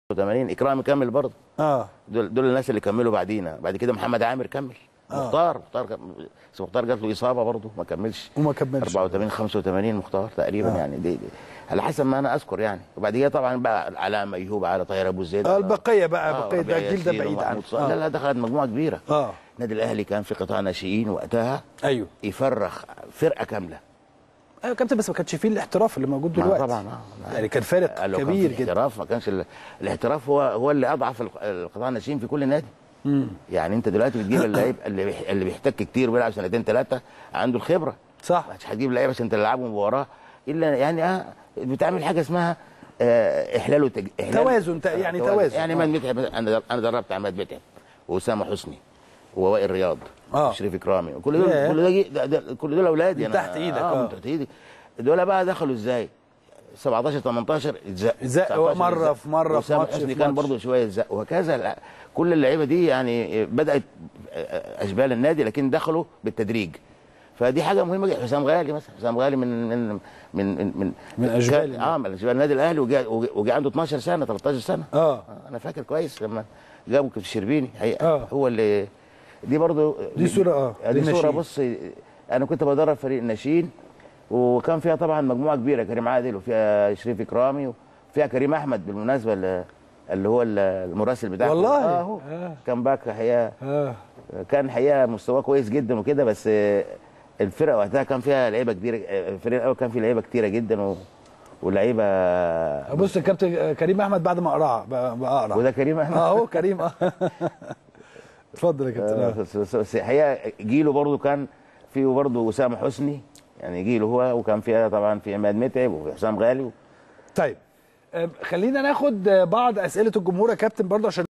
85 اكرامي كمل برضه اه دول دول الناس اللي كملوا بعدينا بعد كده محمد عامر كمل آه. مختار مختار كم- بس مختار جات له اصابه برضه ما كملش وما كملش 84 85 مختار تقريبا آه. يعني دي, دي على حسب ما انا اذكر يعني وبعد كده طبعا بقى علاء ميهوب على طاهر ابو زيد آه البقيه بقى آه، بقيه ده ربيع الجيل ده ياسين بعيد عنه ومحمود صالح. لا لا دخلت مجموعه كبيره اه النادي الاهلي كان في قطاع ناشئين وقتها ايوه يفرخ فرقه كامله ايوه يا كابتن بس ما كانش فيه الاحتراف اللي موجود ما دلوقتي طبعا آه. يعني كان فارق قال لو كان كبير في جدا الاحتراف ما كانش ال- الاحتراف هو هو اللي اضعف الق- القطاع الناشئين في كل نادي مم. يعني انت دلوقتي بتجيب اللعيب اللي بيح- اللي بيحتك كتير ويلعب سنتين ثلاثه عنده الخبره صح مش هتجيب لعيبه عشان تلعبهم مباراه الا يعني اه بتعمل حاجه اسمها آه احلال وتج... إحلال توازن، ت- يعني توازن. يعني آه. عماد متعب انا انا دربت عماد متعب واسامه حسني ووائل رياض آه. وشريف اكرامي كل دول ياه. كل ده, جي- ده, ده كل دول اولادي من أنا- تحت إيدك، اه آه. من تحت ايدي دول بقى دخلوا ازاي 17 18 اتزق اتزق 19 مرة اتزق. في مرة في وأسامة ماتش في حسني كان ماتش. برضه شويه اتزق وهكذا لا، كل اللعيبه دي يعني بدات اشبال النادي لكن دخلوا بالتدريج فدي حاجه مهمه جدا حسام غالي مثلا حسام غالي من من من من من, من أشبال كان- اه من اشبال النادي الاهلي وجا وجا عنده 12 سنه 13 سنه اه انا فاكر كويس لما جابوا كابتن الشربيني حقيقه آه. هو اللي دي برضو دي صورة، آه، دي صوره للناشئين. بص انا كنت بدرب فريق الناشئين وكان فيها طبعا مجموعه كبيره كريم عادل وفيها شريف اكرامي وفيها كريم احمد بالمناسبه اللي اللي هو المراسل بتاعه والله؟ اه هو آه. كان باك حقيقه اه كان حقيقه مستواه كويس جدا وكده بس آه، الفرقه وقتها كان فيها لعيبه كتيره آه، الفريق الاول كان فيه لعيبه كتيره جدا و... ولعيبه بص الكابتن كريم احمد بعد ما اقرع بقى بقى اقرع وده كريم احمد اه هو كريم اه اتفضل يا كابتن آه، آه. بس بس بس الحقيقه جيله برضه كان فيه برضه اسامه حسني يعني جيله هو وكان فيها طبعا في عماد متعب وفي حسام غالي طيب آه، خلينا ناخد آه، بعض اسئله الجمهور يا كابتن برضه عشان